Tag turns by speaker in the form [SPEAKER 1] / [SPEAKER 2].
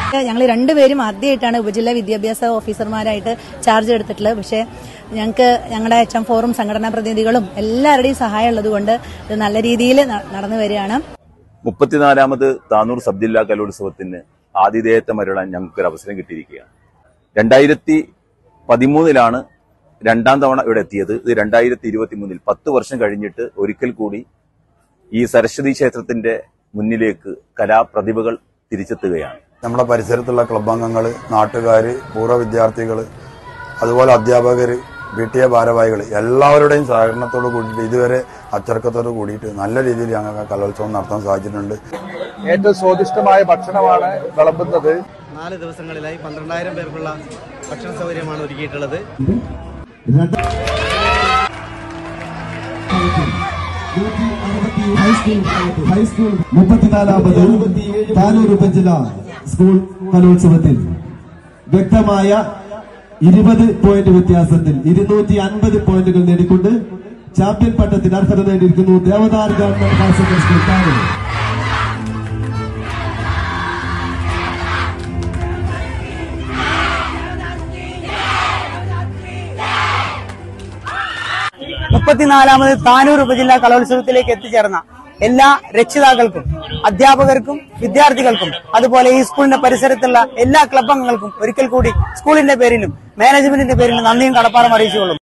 [SPEAKER 1] ഞങ്ങൾ രണ്ടുപേരും ആദ്യമായിട്ടാണ് ഉപജില്ലാ വിദ്യാഭ്യാസ ഓഫീസർമാരായിട്ട് ചാർജ് എടുത്തിട്ടുള്ളത് പക്ഷേ ഞങ്ങൾക്ക് ഞങ്ങളുടെ എച്ച് എം ഫോറും സംഘടനാ പ്രതിനിധികളും എല്ലാവരുടെയും സഹായം ഉള്ളതുകൊണ്ട് ഇത് നല്ല രീതിയിൽ നടന്നു വരികയാണ്
[SPEAKER 2] മുപ്പത്തിനാലാമത് താനൂർ സബ് ജില്ലാ കലോത്സവത്തിന് ആതിഥേയത്വം വരളാൻ ഞങ്ങൾക്ക് ഒരു അവസരം കിട്ടിയിരിക്കുകയാണ് രണ്ടായിരത്തി പതിമൂന്നിലാണ് രണ്ടാം തവണ ഇവിടെ എത്തിയത് ഇത് രണ്ടായിരത്തി ഇരുപത്തി മൂന്നിൽ പത്ത് വർഷം കഴിഞ്ഞിട്ട് ഒരിക്കൽ കൂടി ഈ സരസ്വതി ക്ഷേത്രത്തിന്റെ മുന്നിലേക്ക് കലാപ്രതിഭകൾ തിരിച്ചെത്തുകയാണ്
[SPEAKER 3] നമ്മുടെ പരിസരത്തുള്ള ക്ലബംഗങ്ങൾ നാട്ടുകാർ പൂർവ്വ വിദ്യാർത്ഥികൾ അതുപോലെ അധ്യാപകർ പി ടി എ ഭാരവാഹികൾ എല്ലാവരുടെയും സഹകരണത്തോട് കൂടിയിട്ട് ഇതുവരെ അച്ചടക്കത്തോട് കൂടിയിട്ട് നല്ല രീതിയിൽ ഞങ്ങൾക്ക് കലോത്സവം നടത്താൻ സാധിച്ചിട്ടുണ്ട്
[SPEAKER 4] ഏറ്റവും സ്വാദിഷ്ടമായ ഭക്ഷണമാണ് വിളമ്പുന്നത്
[SPEAKER 5] നാല് ദിവസങ്ങളിലായി പന്ത്രണ്ടായിരം പേർക്കുള്ള ഭക്ഷണ സൗകര്യമാണ് ഒരുക്കിയിട്ടുള്ളത്
[SPEAKER 6] ഹൈസ്കൂൾ മുപ്പത്തിനാലാമത് താനൂർ ഉപജില്ല സ്കൂൾ കലോത്സവത്തിൽ വ്യക്തമായ ഇരുപത് പോയിന്റ് വ്യത്യാസത്തിൽ ഇരുന്നൂറ്റി അൻപത് പോയിന്റുകൾ നേടിക്കൊണ്ട് ചാമ്പ്യൻ പട്ടത്തിന് അർഹത നേടിയിരിക്കുന്നു Devadar government higher secondary school Tanur
[SPEAKER 7] മുപ്പത്തിനാലാമത് താനൂർ ഉപജില്ലാ കലോത്സവത്തിലേക്ക് എത്തിച്ചേർന്ന എല്ലാ രക്ഷിതാക്കൾക്കും അധ്യാപകർക്കും വിദ്യാർത്ഥികൾക്കും അതുപോലെ ഈ സ്കൂളിന്റെ പരിസരത്തുള്ള എല്ലാ ക്ലബ് അംഗങ്ങൾക്കും ഒരിക്കൽ കൂടി സ്കൂളിന്റെ പേരിലും മാനേജ്മെന്റിന്റെ പേരിലും നന്ദിയും കടപ്പാടും അറിയിച്ചുകൊള്ളും